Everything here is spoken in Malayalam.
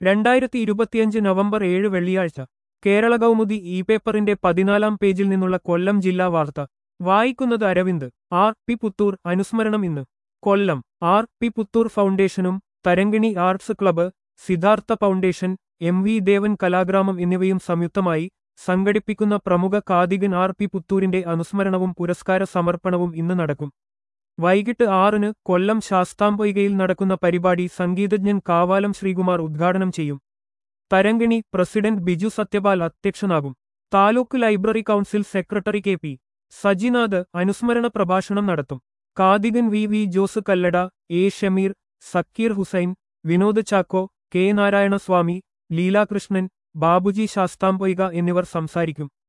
രണ്ടായിരത്തി ഇരുപത്തിയഞ്ച് നവംബർ ഏഴ് വെള്ളിയാഴ്ച കേരള കൗമുദി ഇ പേപ്പറിന്റെ പതിനാലാം പേജിൽ നിന്നുള്ള കൊല്ലം ജില്ലാ വാർത്ത വായിക്കുന്നത് അരവിന്ദ് ആർ പി പുത്തൂർ അനുസ്മരണം ഇന്ന് കൊല്ലം ആർ പി പുത്തൂർ ഫൗണ്ടേഷനും Tharangini arts club Siddhartha foundation M V Devan Kalagramam എന്നിവയും സംയുക്തമായി സംഘടിപ്പിക്കുന്ന പ്രമുഖ കാതികൻ ആർ പി പുത്തൂരിന്റെ അനുസ്മരണവും പുരസ്കാര സമർപ്പണവും ഇന്ന് നടക്കും വൈകിട്ട് ആറിന് കൊല്ലം ശാസ്താംപൊയ്കയിൽ നടക്കുന്ന പരിപാടി സംഗീതജ്ഞൻ കാവാലം ശ്രീകുമാർ ഉദ്ഘാടനം ചെയ്യും തരങ്കിണി പ്രസിഡന്റ് ബിജു സത്യപാൽ അധ്യക്ഷനാകും taluk library council secretary K P Sajinath അനുസ്മരണ പ്രഭാഷണം നടത്തും Kathikan V V Jose Kallada A Shameer Zakir Hussain Vinod Chacko K Narayanaswamy Leelakrishnan Babuji Sasthampoika എന്നിവർ സംസാരിക്കും